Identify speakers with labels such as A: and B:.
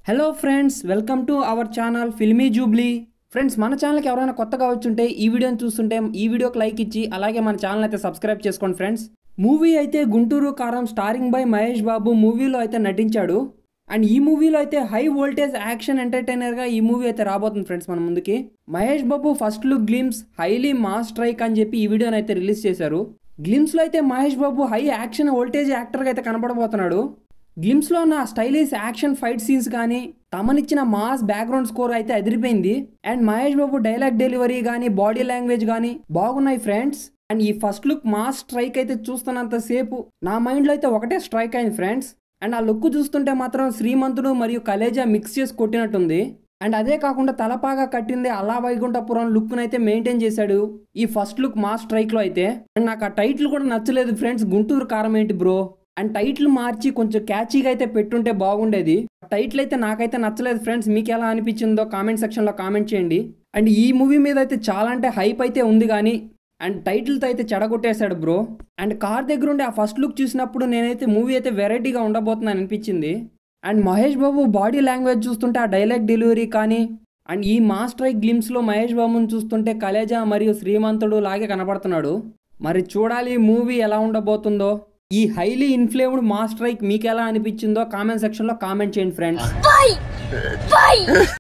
A: hello friends welcome to our channel filmy jubilee friends మన ఛానల్కి ఎవరైనా కొత్తగా వచ్చుంటే ఈ వీడియోని చూస్తుంటే ఈ వీడియోకి లైక్ ఇచ్చి అలాగే మన ఛానల్ అయితే సబ్స్క్రైబ్ చేసుకోండి ఫ్రెండ్స్ మూవీ అయితే గుంటూరు కారం స్టారింగ్ బై మహేష్ బాబు మూవీలో అయితే నటించాడు అండ్ ఈ మూవీలో అయితే హై వోల్టేజ్ యాక్షన్ ఎంటర్టైనర్గా ఈ మూవీ అయితే రాబోతుంది ఫ్రెండ్స్ మన ముందుకి Mahesh Babu first look glimpse highly mass strike అని చెప్పి ఈ వీడియోని అయితే రిలీజ్ చేశారు గ్లిమ్స్లో అయితే Mahesh Babu high action voltage యాక్టర్గా అయితే కనపడబోతున్నాడు గ్లిమ్స్లో ఉన్న స్టైలిష్ యాక్షన్ ఫైట్ సీన్స్ కానీ తమనిచ్చిన మాస్ బ్యాక్గ్రౌండ్ స్కోర్ అయితే అదిరిపోయింది and Mahesh Babu dialogue delivery కానీ బాడీ లాంగ్వేజ్ కానీ బాగున్నాయి ఫ్రెండ్స్ అండ్ ఈ ఫస్ట్ లుక్ మాస్ స్ట్రైక్ అయితే చూస్తున్నంత సేపు నా మైండ్లో అయితే ఒకటే స్ట్రైక్ అయింది ఫ్రెండ్స్ అండ్ ఆ లుక్ చూస్తుంటే మాత్రం శ్రీమంతుడు మరియు కలేజా మిక్స్ చేసి కొట్టినట్టుంది అండ్ అదే కాకుండా తలపాగా కట్టింది అలా వైకుంఠపురం లుక్ అయితే మెయింటైన్ చేశాడు ఈ ఫస్ట్ లుక్ మాస్ స్ట్రైక్ లో అయితే అండ్ నాకు ఆ టైటిల్ కూడా నచ్చలేదు ఫ్రెండ్స్ గుంటూరు కారం ఏంటి బ్రో అండ్ టైటిల్ మార్చి కొంచెం క్యాచీగా అయితే పెట్టుంటే బాగుండేది టైటిల్ అయితే నాకైతే నచ్చలేదు ఫ్రెండ్స్ మీకు ఎలా అనిపించిందో కామెంట్ సెక్షన్లో కామెంట్ చేయండి అండ్ ఈ మూవీ మీద అయితే చాలా అంటే హైప్ అయితే ఉంది కానీ అండ్ టైటిల్తో అయితే చెడగొట్టేశాడు బ్రో అండ్ కార్ దగ్గర ఉండి ఆ ఫస్ట్ లుక్ చూసినప్పుడు నేనైతే మూవీ అయితే వెరైటీగా ఉండబోతుందని అనిపించింది and Mahesh Babu body language చూస్తుంటే ఆ డైలాగ్ డెలివరీ కానీ అండ్ ఈ మాస్టర్ గ్లిమ్స్లో మహేష్ బాబుని చూస్తుంటే కలేజా మరియు శ్రీమంతుడు లాగే కనపడుతున్నాడు మరి చూడాలి మూవీ ఎలా ఉండబోతుందో ఈ హైలీ ఇన్ఫ్లేమ్డ్ మాస్ట్రైక్ మీకు ఎలా అనిపించిందో కామెంట్ సెక్షన్లో కామెంట్ చేయండి ఫ్రెండ్స్